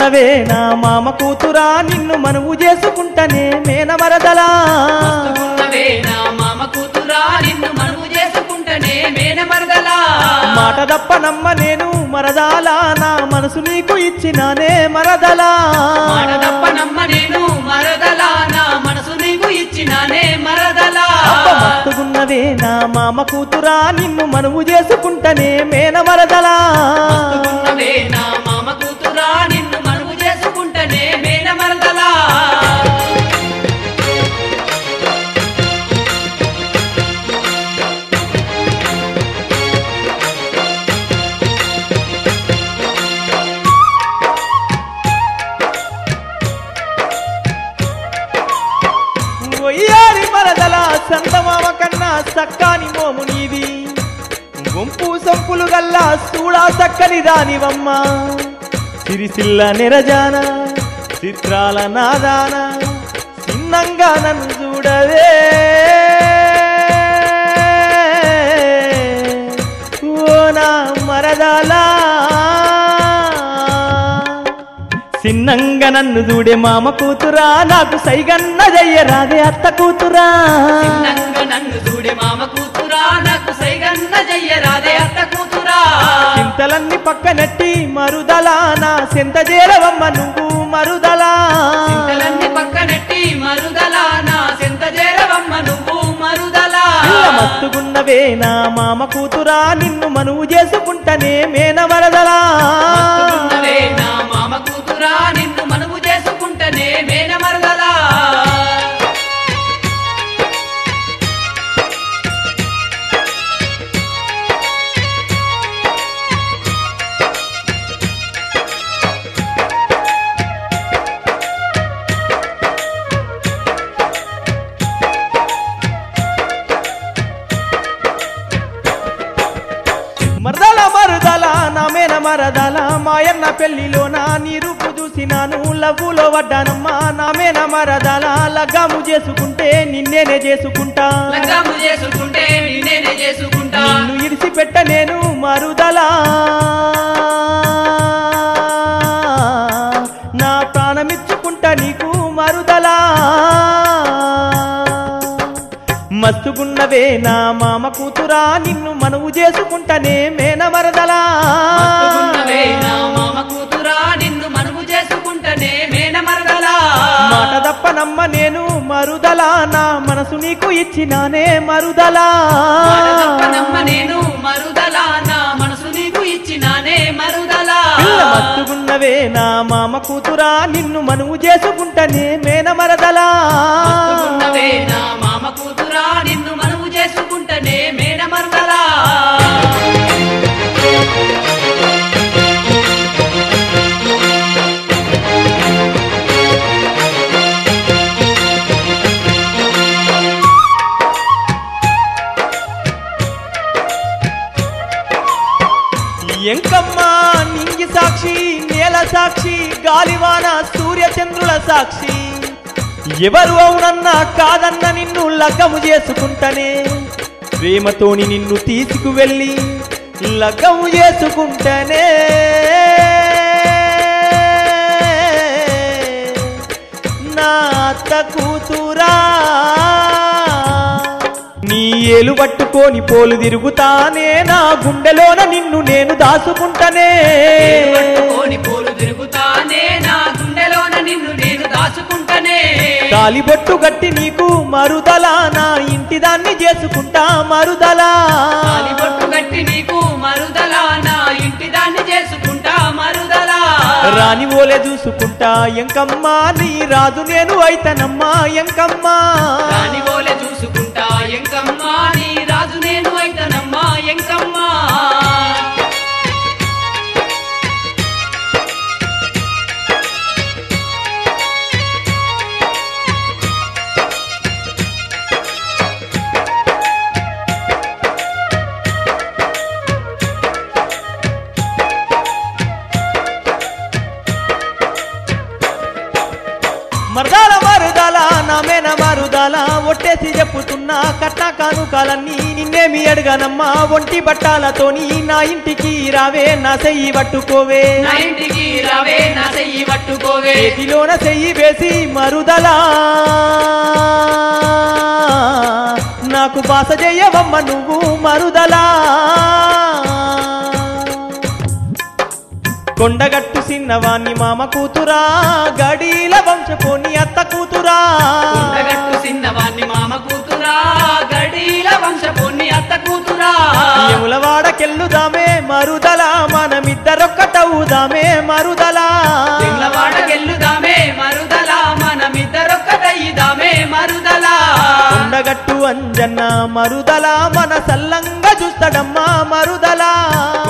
మస్తుగున్నవే నా మామ కూతురా నిన్ను మనువు చేసుకుంటనే మేనమరదలా మస్తుగున్నవే నా మామ కూతురా నిన్ను మనము చేసుకుంటనే మేన మరదలా మాట తప్ప నమ్మ నేను మరదాలా నా మనసు నీకు ఇచ్చినానే మరదలా మాట తప్ప నమ్మ నేను మరదలా నా మనసు నీకు ఇచ్చినానే మరదలా అబ్బ మస్తుగున్నవే నా మామ కూతురా నిన్ను మనువు చేసుకుంటనే మేనమరదలా మస్తుగున్నవే నా మామ కూతురా నిన్ను మనము చేసుకుంటనే మేన మరదలా ఒయ్యారి మరదల సంతమామ కన్నా సక్కాని మోము నీది గుంపు సంపులు గల్లా సూడా సక్కని దానివమ్మ సిరిసిల్ల నిరజాన చిత్రాల నాదాన చిన్నంగా నన్ను చూడవే ఓ నా మరదలా చిన్నంగా నన్ను చూడే మామ కూతురా నాకు సైగన్న జయ్యరాదే అత్త కూతురా చిన్నంగా నన్ను చూడే మామ కూతురా నాకు సైగన్న జయ్యరాదే అత్త కూతురా చింతలన్నీ పక్కనెట్టి మరుదలా నా సెంత చేరవమ్మ నువ్వు మరుదలా చింతలన్నీ పక్కనెట్టి మరుదలా నా సెంత చేరవమ్మ నువ్వు మరుదలా పిల్ల మస్తుగున్నవే నా మామ కూతురా నిన్ను మనువు చేసుకుంటనే మేన మరదలా మస్తుగున్నవే నా మామ కూతురా నిన్ను మనము చేసుకుంటనే మేన మరదలా మరదల మరుదల నా మేన మరదల మాయన్న పెళ్లిలో నా నీ రూపు చూసినాను లవ్వులో పడ్డానమ్మా నా మేన మరదల లగ్గాము చేసుకుంటే నిన్నేనే చేసుకుంటా లగ్గాము చేసుకుంటే నిన్నేనే చేసుకుంటా నిన్ను ఇడిసిపెట్ట నేను మరుదలా నా ప్రాణమిచ్చుకుంటా నీకు మరుదలా మస్తుగున్నవే నా మామ కూతురా నిన్ను మనవు చేసుకుంటనే మేన మరదలా మస్తుగున్నవే నా మామ కూతురా నిన్ను మనము చేసుకుంటనే మేన మరదలా మాట తప్ప నమ్మ నేను మరుదలా నా మనసు నీకు ఇచ్చినానే మరుదలా మాట తప్పనమ్మ నేను మరుదలా నా మనసు నీకు ఇచ్చినానే మరుదలా పిల్ల మస్తుగున్నవే నా మామ కూతురా నిన్ను మనువు చేసుకుంటనే మేన మరదలా మస్తుగున్నవే నా మామ కూతురా నిన్ను మనము చేసుకుంటనే మేన మరదలా ఎంకమ్మ నింగి సాక్షి నేల సాక్షి గాలివాన సూర్య చంద్రుల సాక్షి ఎవరు అవునన్నా కాదన్న నిన్ను లగ్గము చేసుకుంటనే ప్రేమతోని నిన్ను తీసుకువెళ్ళి లగ్గము చేసుకుంటనే నా అత్త కూతురా నీ ఏలు పట్టుకొని పోలు తిరుగుతానే నా గుండెలోన నిన్ను నేను దాసుకుంటనే పట్టుకొని పోలు తిరుగుతానే నా గుండెలోన నిన్ను నేను దాచుకుంటనే తాలిబొట్టు గట్టి నీకు మరుదలా నా ఇంటి దాన్ని చేసుకుంటా మరుదలా తాలిబొట్టు గట్టి నీకు మరుదలా నా ఇంటి దాన్ని చేసుకుంటా మరుదలా రాని ఓలే చూసుకుంటా ఎంకమ్మా నీ రాజు నేను అయితనమ్మా ఎంకమ్మా రాని పోలే చూసుకుంటా ఎంకమ్మా నీ రాజు నేను అయితనమ్మా ఎంకమ్మా మరదాల మరుదాల నా మేన మరుదాల ఒట్టేసి చెప్పుతున్నా కట్న కానుకాలన్నీ నిన్నేమి అడగనమ్మా ఒంటి బట్టాలతోని నా ఇంటికి రావే నా చెయ్యి పట్టుకోవే నా ఇంటికి రావే నా చెయ్యి పట్టుకోవే చేతిలోన చెయ్యి వేసి మరుదలా నాకు బాస చేయవమ్మ నువ్వు మరుదలా కొండగట్టు సిన్నవాణ్ణి మామ కూతురా గడీల వంశపోని అత్త కూతురా ఉండగట్టు సిన్నవాణ్ణి మామ కూతురా గడీల వంశపుణ్ణి అత్త కూతురా యములవాడకెళ్ళుదామే మరుదలా మనమిద్దరొక్కటవుదామే మరుదలా పిల్లవాడకెళ్ళుదామే మరుదలా మనమిద్దరొక్కటయ్యిదామే మరుదలా కొండగట్టు అంజన్న మరుదలా మన సల్లంగా చూస్తాడమ్మా మరుదలా